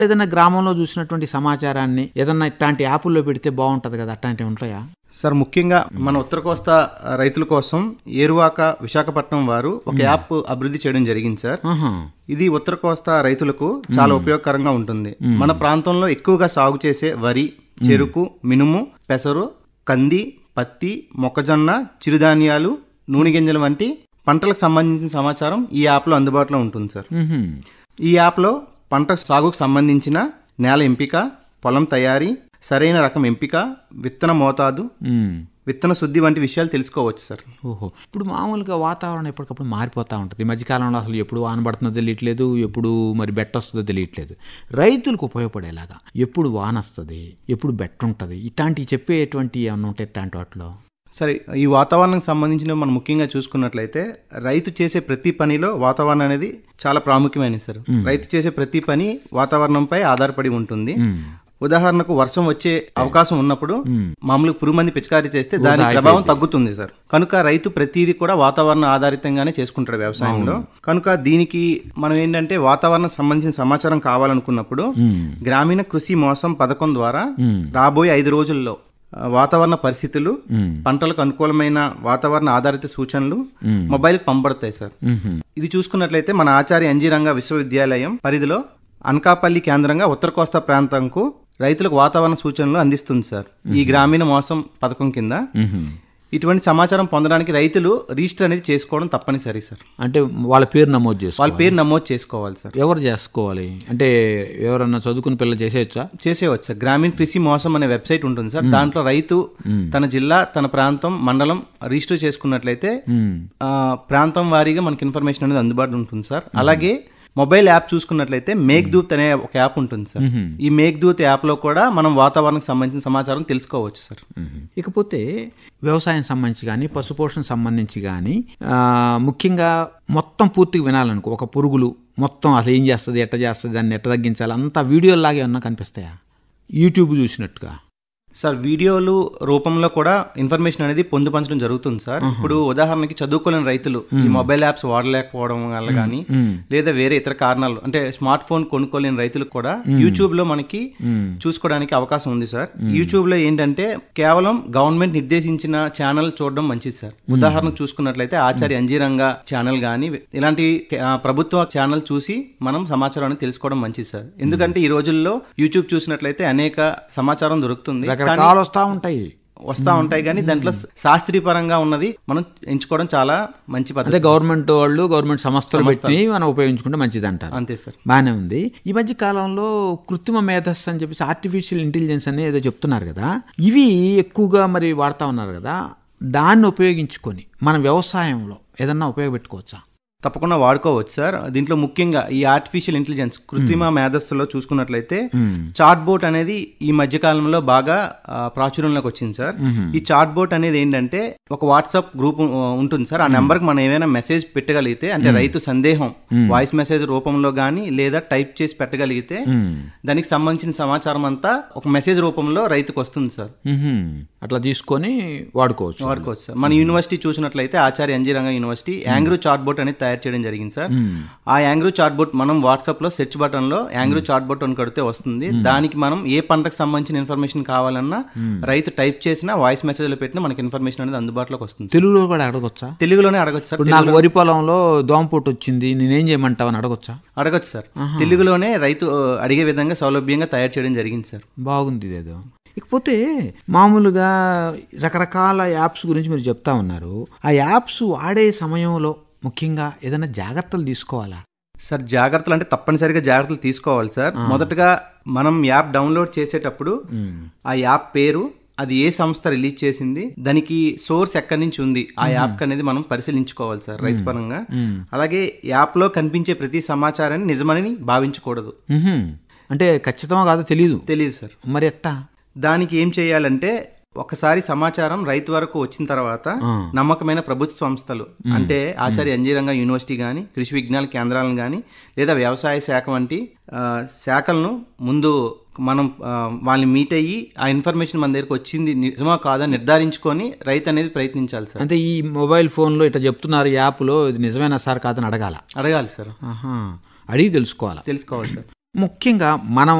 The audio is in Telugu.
ఏదైనా గ్రామంలో చూసినటువంటి సమాచారాన్ని ఏదన్నా ఇట్లాంటి యాపుల్లో పెడితే బాగుంటది కదా అట్లాంటివి ఉంటాయా సార్ ముఖ్యంగా మన ఉత్తర కోస్తా రైతుల కోసం ఏరువాక విశాఖపట్నం వారు ఒక యాప్ అభివృద్ధి చేయడం జరిగింది సార్ ఆహా. ఇది ఉత్తర కోస్తా రైతులకు చాలా ఉపయోగకరంగా ఉంటుంది మన ప్రాంతంలో ఎక్కువగా సాగు చేసే వరి చెరుకు మినుము పెసరు కంది పత్తి మొక్కజొన్న చిరుధాన్యాలు నూనె గింజలు వంటి పంటలకు సంబంధించిన సమాచారం ఈ యాప్లో అందుబాటులో ఉంటుంది సార్ మ్హూ. ఈ యాప్లో పంట సాగుకు సంబంధించిన నేల ఎంపిక పొలం తయారీ సరైన రకం ఎంపిక విత్తన మోతాదు మ్. విత్తన శుద్ధి వంటి విషయాలు తెలుసుకోవచ్చు సార్ ఓహో ఇప్పుడు మామూలుగా వాతావరణం ఎప్పటికప్పుడు మారిపోతూ ఉంటుంది ఈ మధ్యకాలంలో అసలు ఎప్పుడు వాన పడుతుందో తెలియట్లేదు ఎప్పుడు మరి బెట్ట వస్తుందో తెలియట్లేదు రైతులకు ఉపయోగపడేలాగా ఎప్పుడు వాన వస్తుంది ఎప్పుడు బెట్ట ఉంటుంది ఇట్లాంటివి చెప్పేటువంటి ఏమన్నా ఉంటాయి ఇట్లాంటి వాటిలో సరే ఈ వాతావరణానికి సంబంధించిన మనం ముఖ్యంగా చూసుకున్నట్లయితే రైతు చేసే ప్రతి పనిలో వాతావరణం అనేది చాలా ప్రాముఖ్యమైనది సార్ రైతు చేసే ప్రతి పని వాతావరణంపై ఆధారపడి ఉంటుంది ఉదాహరణకు వర్షం వచ్చే అవకాశం ఉన్నప్పుడు మామూలు పురుమంది పిచికారీ చేస్తే దాని ప్రభావం తగ్గుతుంది సార్ కనుక రైతు ప్రతిదీ కూడా వాతావరణ ఆధారితంగానే చేసుకుంటాడు వ్యవసాయంలో కనుక దీనికి మనం ఏంటంటే వాతావరణం సంబంధించిన సమాచారం కావాలనుకున్నప్పుడు గ్రామీణ కృషి మోసం పథకం ద్వారా రాబోయే ఐదు రోజుల్లో ఆ, వాతావరణ పరిస్థితులు పంటలకు అనుకూలమైన వాతావరణ ఆధారిత సూచనలు మొబైల్కి పంపబడతాయి సార్ మ్హూ. ఇది చూసుకున్నట్లయితే మన ఆచార్య అంజీరంగ విశ్వవిద్యాలయం పరిధిలో అనకాపల్లి కేంద్రంగా ఉత్తర కోస్తా ప్రాంతంకు రైతులకు వాతావరణ సూచనలు అందిస్తుంది సార్ ఈ గ్రామీణ మోసం పథకం కింద మ్హూ. ఇటువంటి సమాచారం పొందడానికి రైతులు రిజిస్టర్ అనేది చేసుకోవడం తప్పనిసరి సార్ అంటే వాళ్ళ పేరు నమోదు చేసుకోవాలి వాళ్ళ పేరు నమోదు చేసుకోవాలి సార్ ఎవరు చేసుకోవాలి అంటే ఎవరన్నా చదువుకుని పిల్లలు చేసేయచ్చా చేసేవచ్చు సార్ గ్రామీణ కృషి మోసం అనే వెబ్సైట్ ఉంటుంది సార్ దాంట్లో రైతు తన జిల్లా తన ప్రాంతం మండలం రిజిస్టర్ చేసుకున్నట్లయితే మ్. ఆ, ప్రాంతం వారీగా మనకి ఇన్ఫర్మేషన్ అనేది అందుబాటులో ఉంటుంది సార్ అలాగే మొబైల్ యాప్ చూసుకున్నట్లయితే మేక్ దూత్ అనే ఒక యాప్ ఉంటుంది సార్ ఈ మేక్ దూత్ యాప్ లో కూడా మనం వాతావరణానికి సంబంధించిన సమాచారం తెలుసుకోవచ్చు సార్ ఇకపోతే వ్యవసాయం సంబంధించి కానీ పశుపోషణ సంబంధించి కానీ ఆ, ముఖ్యంగా మొత్తం పూర్తిగా వినాలనుకో ఒక పురుగులు మొత్తం అసలు ఏం చేస్తుంది ఎట్ట చేస్తుంది దాన్ని ఎట్ట తగ్గించాలి అంతా వీడియోలాగే ఏమన్నా కనిపిస్తాయా యూట్యూబ్ చూసినట్టుగా సార్ వీడియోలు రూపంలో కూడా ఇన్ఫర్మేషన్ అనేది పొందుపరచడం జరుగుతుంది సార్ ఇప్పుడు ఉదాహరణకి చదువుకోలేని రైతులు ఈ మొబైల్ యాప్స్ వాడలేకపోవడం వల్ల కానీ లేదా వేరే ఇతర కారణాలు అంటే స్మార్ట్ ఫోన్ కొనుక్కోలేని రైతులకు కూడా యూట్యూబ్ లో మనకి చూసుకోవడానికి అవకాశం ఉంది సార్ యూట్యూబ్ లో ఏంటంటే కేవలం గవర్నమెంట్ నిర్దేశించిన ఛానల్ చూడడం మంచిది సార్ ఉదాహరణకు చూసుకున్నట్లయితే ఆచార్య అంజీరంగా ఛానల్ కానీ ఇలాంటి ఆ, ప్రభుత్వ ఛానల్ చూసి మనం సమాచారాన్ని తెలుసుకోవడం మంచిది సార్ ఎందుకంటే ఈ రోజుల్లో యూట్యూబ్ చూసినట్లయితే అనేక సమాచారం దొరుకుతుంది రకరకాలు వస్తూ ఉంటాయి వస్తా ఉంటాయి కానీ దాంట్లో శాస్త్రీయపరంగా ఉన్నది మనం ఎంచుకోవడం చాలా మంచి అదే పద్ధతి గవర్నమెంట్ వాళ్ళు గవర్నమెంట్ సంస్థలు పెట్టి మనం ఉపయోగించుకుంటే మంచిది అంటారు అంతే సార్ బాగానే ఉంది ఈ మధ్య కాలంలో కృత్రిమ మేధస్సు అని చెప్పేసి ఆర్టిఫిషియల్ ఇంటెలిజెన్స్ అని ఏదో చెప్తున్నారు కదా ఇవి ఎక్కువగా మరి వాడుతూ ఉన్నారు కదా దాన్ని ఉపయోగించుకొని మన వ్యవసాయంలో ఏదన్నా ఉపయోగపెట్టుకోవచ్చా తప్పకుండా వాడుకోవచ్చు సార్ దీంట్లో ముఖ్యంగా ఈ ఆర్టిఫిషియల్ ఇంటెలిజెన్స్ కృత్రిమ మేధస్సులో చూసుకున్నట్లయితే చాట్ బోట్ అనేది ఈ మధ్య కాలంలో బాగా ఆ, ప్రాచుర్యంలోకి వచ్చింది సార్ ఈ చాట్ బోట్ అనేది ఏంటంటే ఒక వాట్సాప్ గ్రూప్ ఆ, ఉంటుంది సార్ ఆ నెంబర్ కి మనం ఏమైనా మెసేజ్ పెట్టగలిగితే అంటే రైతు సందేహం వాయిస్ మెసేజ్ రూపంలో కానీ లేదా టైప్ చేసి పెట్టగలిగితే దానికి సంబంధించిన సమాచారం అంతా ఒక మెసేజ్ రూపంలో రైతుకు వస్తుంది సార్ మ్హూ. అట్లా తీసుకొని వాడుకోవచ్చు వాడుకోవచ్చు సార్ మన యూనివర్సిటీ చూసినట్లయితే Acharya N G university ANGRAU chat bot అనేది తయారు చేయడం జరిగింది సార్ ఆ యాంగ్రూ చాట్ బోట్ మనం వాట్సాప్ లో సెర్చ్ బటన్ లో యాంగ్రూ చాట్ బోట్ అని కొడితే వస్తుంది దానికి మనం ఏ పంటకు సంబంధించిన ఇన్ఫర్మేషన్ కావాలన్నా రైతు టైప్ చేసిన వాయిస్ మెసేజ్ లో పెట్టినా మనకి ఇన్ఫర్మేషన్ అనేది అందుబాటులోకి వస్తుంది తెలుగులో కూడా అడగొచ్చా తెలుగులోనే అడగచ్చు సార్ ఇప్పుడు నాకు వరి పొలంలో దోమపోటు వచ్చింది నేనేం చేయమంటావు అని అడగొచ్చా అడగచ్చు సార్ తెలుగులోనే రైతు ఆ, అడిగే విధంగా సౌలభ్యంగా తయారు చేయడం జరిగింది సార్ బాగుంది ఇదేదో ఇకపోతే మామూలుగా రకరకాల యాప్స్ గురించి మీరు చెప్తా ఉన్నారు ఆ యాప్స్ వాడే సమయంలో ముఖ్యంగా ఏదైనా జాగ్రత్తలు తీసుకోవాలా సార్ జాగ్రత్తలు అంటే తప్పనిసరిగా జాగ్రత్తలు తీసుకోవాలి సార్ మొదటగా మనం యాప్ డౌన్లోడ్ చేసేటప్పుడు ఆ యాప్ పేరు అది ఏ సంస్థ రిలీజ్ చేసింది దానికి సోర్స్ ఎక్కడి నుంచి ఉంది ఆ యాప్ అనేది మనం పరిశీలించుకోవాలి సార్ రైతు పరంగా అలాగే యాప్ లో కనిపించే ప్రతి సమాచారాన్ని నిజమని భావించకూడదు మ్హూ. అంటే ఖచ్చితమో కాదో తెలియదు తెలియదు సార్ మరి ఎట్టా దానికి ఏం చేయాలంటే ఒకసారి సమాచారం రైతు వరకు వచ్చిన తర్వాత నమ్మకమైన ప్రభుత్వ సంస్థలు అంటే ఆచార్య అంజీరంగ యూనివర్సిటీ కానీ కృషి విజ్ఞాన కేంద్రాలను కానీ లేదా వ్యవసాయ శాఖ వంటి ఆ, శాఖలను ముందు మనం ఆ, వాళ్ళని మీట్ అయ్యి ఆ ఇన్ఫర్మేషన్ మన దగ్గరకు వచ్చింది నిజమా కాదా నిర్ధారించుకొని రైతు అనేది ప్రయత్నించాలి సార్ అంటే ఈ మొబైల్ ఫోన్లో ఇట్లా చెప్తున్నారు యాప్లో ఇది నిజమేనా సార్ కాదని అడగాల అడగాలి సార్ ఆహా. అడిగి తెలుసుకోవాలా తెలుసుకోవాలి సార్ ముఖ్యంగా మనం